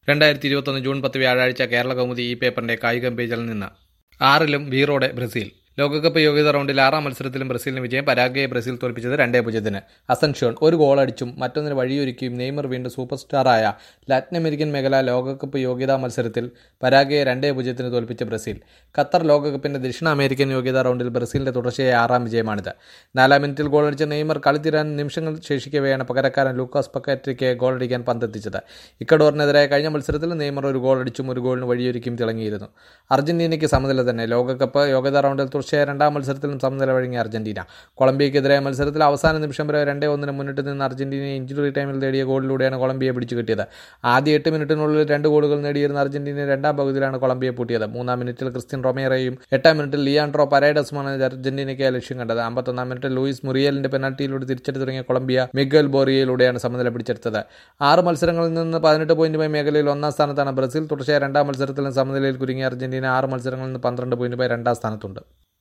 രണ്ടായിരത്തി ഇരുപത്തൊന്ന് ജൂൺ പത്ത് വ്യാഴാഴ്ച കേരള കൗമുദി ഈ പേപ്പറിന്റെ കായികം പേജിൽ നിന്ന് ആറിലും വീറോടെ ബ്രസീൽ ലോകകപ്പ് യോഗ്യതാ റൗണ്ടിൽ ആറാം മത്സരത്തിലും ബ്രസീലിന് വിജയം പരാഗ്വയെ ബ്രസീൽ തോൽപ്പിച്ചത് രണ്ടേ പൂജ്യത്തിന് അസൻഷ്യോൺ ഒരു ഗോൾ അടിച്ചും മറ്റൊന്നിന് വഴിയൊരുക്കിയും നെയ്മർ വീണ്ടും സൂപ്പർ സ്റ്റാറായ ലാറ്റിൻ അമേരിക്കൻ മേഖല ലോകകപ്പ് യോഗ്യതാ മത്സരത്തിൽ പരാഗ്വയെ രണ്ടേ പൂജ്യത്തിന് തോൽപ്പിച്ച ബ്രസീൽ ഖത്തർ ലോകകപ്പിന്റെ ദക്ഷിണ അമേരിക്കൻ യോഗ്യതാ റൗണ്ടിൽ ബ്രസീലിന്റെ തുടർച്ചയായ ആറാം വിജയമാണിത് നാലാം മിനിറ്റിൽ ഗോളടിച്ച നെയ്മർ കളിത്തീരാൻ നിമിഷങ്ങൾ ശേഷിക്കവെയാണ് പകരക്കാരൻ ലൂക്കാസ് പക്കറ്റിക്ക് ഗോളടിക്കാൻ പന്തെത്തിച്ചത് ഇക്കഡോറിനെതിരായ കഴിഞ്ഞ മത്സരത്തിൽ നെയ്മർ ഒരു ഗോൾ അടിച്ചും ഒരു ഗോളിന് വഴിയൊരുക്കിയും തിളങ്ങിയിരുന്നു അർജന്റീനയ്ക്ക് സമനില തന്നെ ലോകകപ്പ് യോഗ്യതാ റൗണ്ടിൽ തുടർച്ചയായ രണ്ടാം മത്സരത്തിലും സമനില വഴങ്ങിയ അർജന്റീന കൊളംബിയയ്ക്കെതിരായ മത്സരത്തിൽ അവസാന നിമിഷം വരെ രണ്ടേ ഒന്നിന് മുന്നിട്ട് നിന്ന് അർജന്റീനയെ ഇഞ്ചുറി ടൈമിൽ നേടിയ ഗോളിലൂടെയാണ് കൊളംബിയ പിടിച്ചു കിട്ടിയത് ആദ്യ എട്ട് മിനിറ്റിനുള്ളിൽ രണ്ട് ഗോളുകൾ നേടിയിരുന്ന അർജന്റീന രണ്ടാം പകുതിയിലാണ് കൊളംബിയ പൂട്ടിയത് മൂന്നാം മിനിറ്റിൽ ക്രിസ്ത്യൻ റൊമേറയും എട്ടാം മിനിറ്റിൽ ലിയാൻഡ്രോ പരൈഡസുമാണ് അർജന്റീനയ്ക്ക് ലക്ഷ്യം കണ്ടത് അമ്പത്തൊന്നാം മിനിറ്റിൽ ലൂയിസ് മുറിയലിന്റെ പെനൽറ്റിയിലൂടെ തിരിച്ചെടുത്ത് തുടങ്ങിയ കൊളംബിയ മിഗൽ ബോറിയയിലൂടെയാണ് സമനില പിടിച്ചെടുത്തത് ആറ് മത്സരങ്ങളിൽ നിന്ന് പതിനെട്ട് പോയിന്റുമായി മേഖലയിൽ ഒന്നാം സ്ഥാനത്താണ് ബ്രസീൽ തുടർച്ചയായ രണ്ടാം മത്സരത്തിലും സമനിലയിൽ കുരുങ്ങിയ അർജന്റീന ആറ് മത്സരങ്ങളിൽ നിന്ന് പന്ത്രണ്ട് പോയിന്റുമായി രണ്ടാം സ്ഥാനത്തുണ്ട്